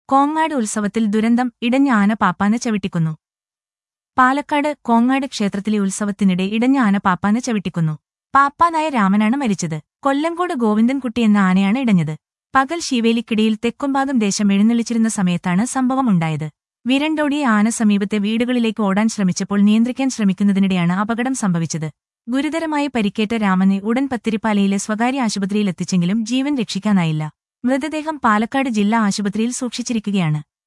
കോങ്ങാട് ഉത്സവത്തിൽ ദുരന്തം ഇടഞ്ഞ ആന പാപ്പാന ചവിട്ടിക്കുന്നു പാലക്കാട് കോങ്ങാട് ക്ഷേത്രത്തിലെ ഉത്സവത്തിനിടെ ഇടഞ്ഞ ആന പാപ്പാന ചവിട്ടിക്കുന്നു പാപ്പാനായ രാമനാണ് മരിച്ചത് കൊല്ലങ്കോട് ഗോവിന്ദൻകുട്ടി എന്ന ആനയാണ് ഇടഞ്ഞത് പകൽ ശിവേലിക്കിടയിൽ തെക്കുംഭാഗം ദേശം എഴുന്നള്ളിച്ചിരുന്ന സമയത്താണ് സംഭവം ഉണ്ടായത് വിരണ്ടോടിയ ആന സമീപത്തെ വീടുകളിലേക്ക് ഓടാൻ ശ്രമിച്ചപ്പോൾ നിയന്ത്രിക്കാൻ ശ്രമിക്കുന്നതിനിടെയാണ് അപകടം സംഭവിച്ചത് ഗുരുതരമായി പരിക്കേറ്റ രാമനെ ഉടൻ പത്തിരിപ്പാലയിലെ സ്വകാര്യ ആശുപത്രിയിൽ എത്തിച്ചെങ്കിലും ജീവൻ രക്ഷിക്കാനായില്ല മൃതദേഹം പാലക്കാട് ജില്ലാ ആശുപത്രിയിൽ സൂക്ഷിച്ചിരിക്കുകയാണ്